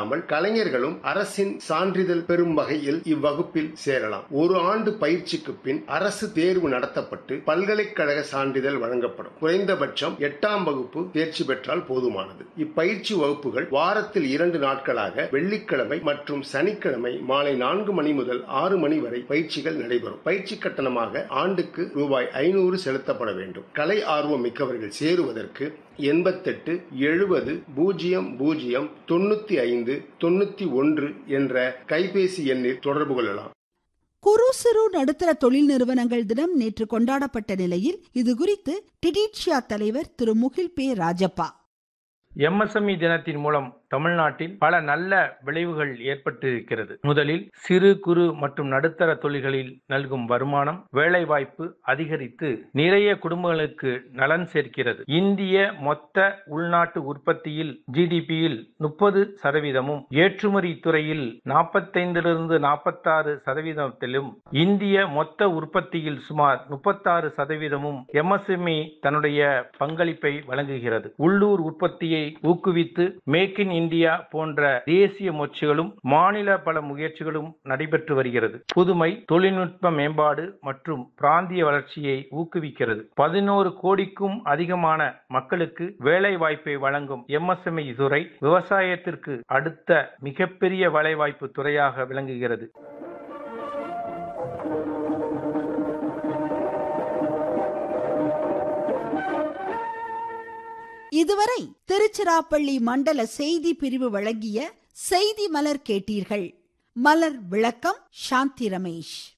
மட்டுமல்லாமல் கலைஞர்களும் அரசின் சான்றிதழ் பெறும் வகையில் இவ்வகுப்பில் சேரலாம் ஒரு ஆண்டு பயிற்சிக்கு பின் அரசு தேர்வு நடத்தப்பட்டு பல்கலைக்கழக சான்றிதழ் வழங்கப்படும் குறைந்தபட்சம் எட்டாம் வகுப்பு தேர்ச்சி பெற்றால் போதுமானது இப்பயிற்சி வகுப்புகள் வாரத்தில் இரண்டு நாட்களாக வெள்ளிக்கிழமை மற்றும் சனிக்கிழமை மாலை நான்கு மணி முதல் ஆறு மணி வரை பயிற்சிகள் நடைபெறும் பயிற்சி கட்டணமாக ஆண்டுக்கு ரூபாய் ஐநூறு செலுத்தப்பட வேண்டும் கலை ஆர்வம் மிக்கவர்கள் சேருவதற்கு எண்பத்தெட்டு எழுபது பூஜ்ஜியம் பூஜ்ஜியம் தொண்ணூத்தி ஐந்து தொண்ணூத்தி ஒன்று என்ற கைபேசி எண்ணில் தொடர்பு கொள்ளலாம் குறு சிறு நடுத்தர தொழில் நிறுவனங்கள் தினம் நேற்று கொண்டாடப்பட்ட நிலையில் இது குறித்து டிடிட்சியா தலைவர் திரு முகில் பே ராஜப்பா எம்எஸ்எம்இ தினத்தின் மூலம் தமிழ்நாட்டில் பல நல்ல விளைவுகள் ஏற்பட்டிருக்கிறது முதலில் சிறு குறு மற்றும் நடுத்தர தொழில்களில் நல்கும் வருமானம் வேலைவாய்ப்பு அதிகரித்து நிறைய குடும்பங்களுக்கு நலன் சேர்க்கிறது இந்திய மொத்த உள்நாட்டு உற்பத்தியில் ஜிடிபியில் முப்பது சதவீதமும் ஏற்றுமதி துறையில் நாற்பத்தைந்திலிருந்து நாற்பத்தாறு சதவீதத்திலும் இந்திய மொத்த உற்பத்தியில் சுமார் முப்பத்தாறு சதவீதமும் எம்எஸ்எம்இ தன்னுடைய பங்களிப்பை வழங்குகிறது உள்ளூர் உற்பத்தியை ஊக்குவித்து மேக் இன் இந்தியா போன்ற தேசிய முயற்சிகளும் மாநில பல முயற்சிகளும் நடைபெற்று வருகிறது புதுமை தொழில்நுட்ப மேம்பாடு மற்றும் பிராந்திய வளர்ச்சியை ஊக்குவிக்கிறது பதினோரு கோடிக்கும் அதிகமான மக்களுக்கு வேலை வாய்ப்பை வழங்கும் எம்எஸ்எம்இ துறை விவசாயத்திற்கு அடுத்த மிகப்பெரிய வேலைவாய்ப்பு துறையாக விளங்குகிறது இதுவரை திருச்சிராப்பள்ளி மண்டல செய்தி பிரிவு வழங்கிய செய்தி மலர் கேட்டீர்கள் மலர் விளக்கம் சாந்தி ரமேஷ்